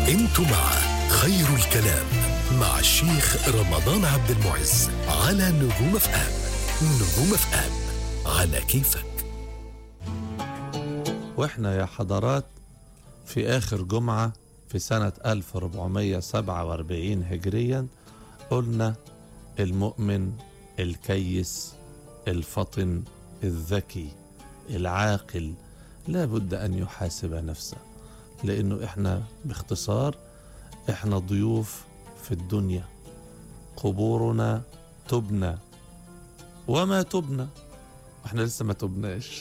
انتوا مع خير الكلام مع الشيخ رمضان عبد المعز على نجوم اف ام نجوم اف ام على كيفك واحنا يا حضرات في آخر جمعة في سنة 1447 هجريا قلنا المؤمن الكيس الفطن الذكي العاقل لا بد أن يحاسب نفسه لأنه إحنا باختصار إحنا ضيوف في الدنيا قبورنا تبنى وما تبنى احنا لسه ما تبناش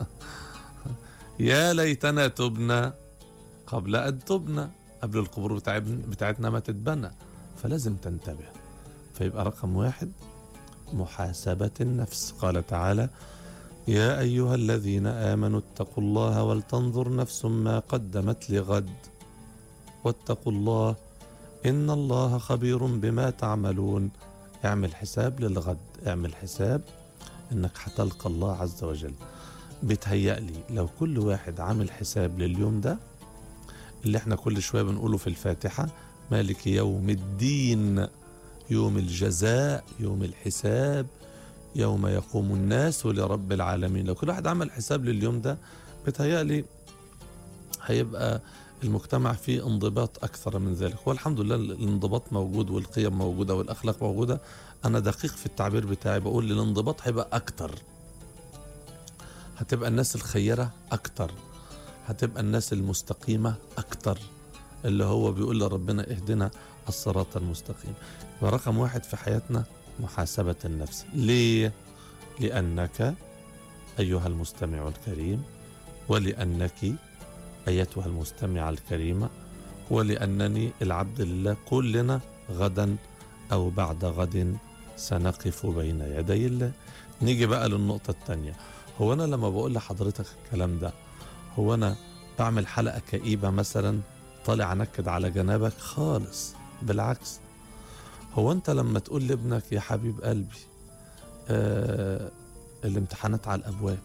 يا ليتنا تبنى قبل أن تبنى قبل القبور بتاعتنا بتاعتنا ما تتبنى فلازم تنتبه فيبقى رقم واحد محاسبة النفس قال تعالى يا أيها الذين آمنوا اتقوا الله ولتنظر نفس ما قدمت لغد واتقوا الله إن الله خبير بما تعملون اعمل حساب للغد اعمل حساب انك هتلقى الله عز وجل بيتهيألي لو كل واحد عامل حساب لليوم ده اللي احنا كل شوية بنقوله في الفاتحة مالك يوم الدين يوم الجزاء يوم الحساب يوم يقوم الناس لرب العالمين لو كل واحد عمل حساب لليوم ده بيتهيألي هيبقى المجتمع فيه انضباط أكثر من ذلك والحمد لله الانضباط موجود والقيم موجودة والأخلاق موجودة أنا دقيق في التعبير بتاعي بقول الانضباط هيبقى أكتر هتبقى الناس الخيرة أكتر هتبقى الناس المستقيمة أكتر اللي هو بيقول لربنا اهدنا الصراط المستقيم ورقم واحد في حياتنا محاسبة النفس ليه؟ لأنك أيها المستمع الكريم ولأنك أيتها المستمعة الكريمة ولأنني العبد لله كلنا غدا أو بعد غد سنقف بين يدي الله نيجي بقى للنقطة التانية هو أنا لما بقول لحضرتك الكلام ده هو أنا بعمل حلقة كئيبة مثلا طالع أنكد على جنابك خالص بالعكس هو أنت لما تقول لابنك يا حبيب قلبي آه الامتحانات على الأبواب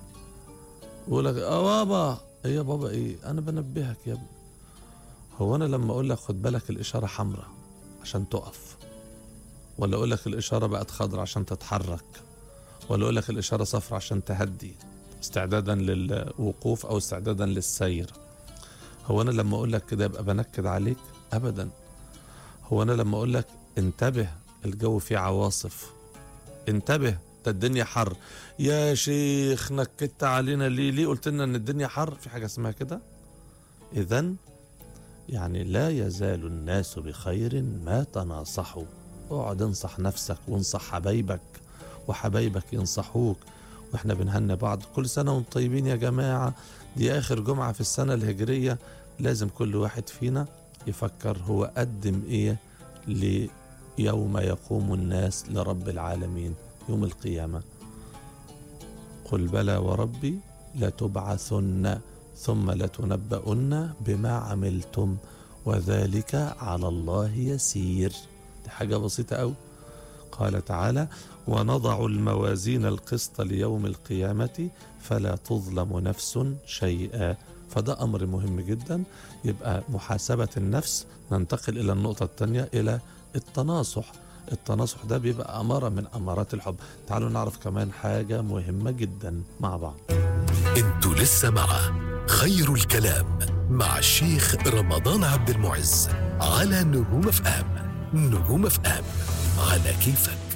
يقول لك اه بابا ايه يا بابا ايه انا بنبهك يا ابني هو انا لما اقول لك خد بالك الاشاره حمراء عشان تقف ولا اقول لك الاشاره بقت خضراء عشان تتحرك ولا اقول لك الاشاره صفراء عشان تهدي استعدادا للوقوف او استعدادا للسير هو انا لما اقول لك كده يبقى بنكد عليك ابدا هو انا لما اقول لك انتبه الجو فيه عواصف انتبه ده الدنيا حر يا شيخ نكدت علينا ليه ليه قلت لنا ان الدنيا حر في حاجه اسمها كده اذا يعني لا يزال الناس بخير ما تناصحوا اقعد انصح نفسك وانصح حبايبك وحبايبك ينصحوك واحنا بنهنى بعض كل سنه وانتم طيبين يا جماعه دي اخر جمعه في السنه الهجريه لازم كل واحد فينا يفكر هو قدم ايه ليوم يقوم الناس لرب العالمين يوم القيامة قل بلى وربي لتبعثن ثم لتنبؤن بما عملتم وذلك على الله يسير دي حاجة بسيطة أوي قال تعالى ونضع الموازين القسط ليوم القيامة فلا تظلم نفس شيئا فده أمر مهم جدا يبقى محاسبة النفس ننتقل إلى النقطة الثانية إلى التناصح التناصح ده بيبقى أمارة من أمارات الحب تعالوا نعرف كمان حاجة مهمة جدا مع بعض انتوا لسه مع خير الكلام مع الشيخ رمضان عبد المعز على نجوم اف ام نجوم اف ام على كيفك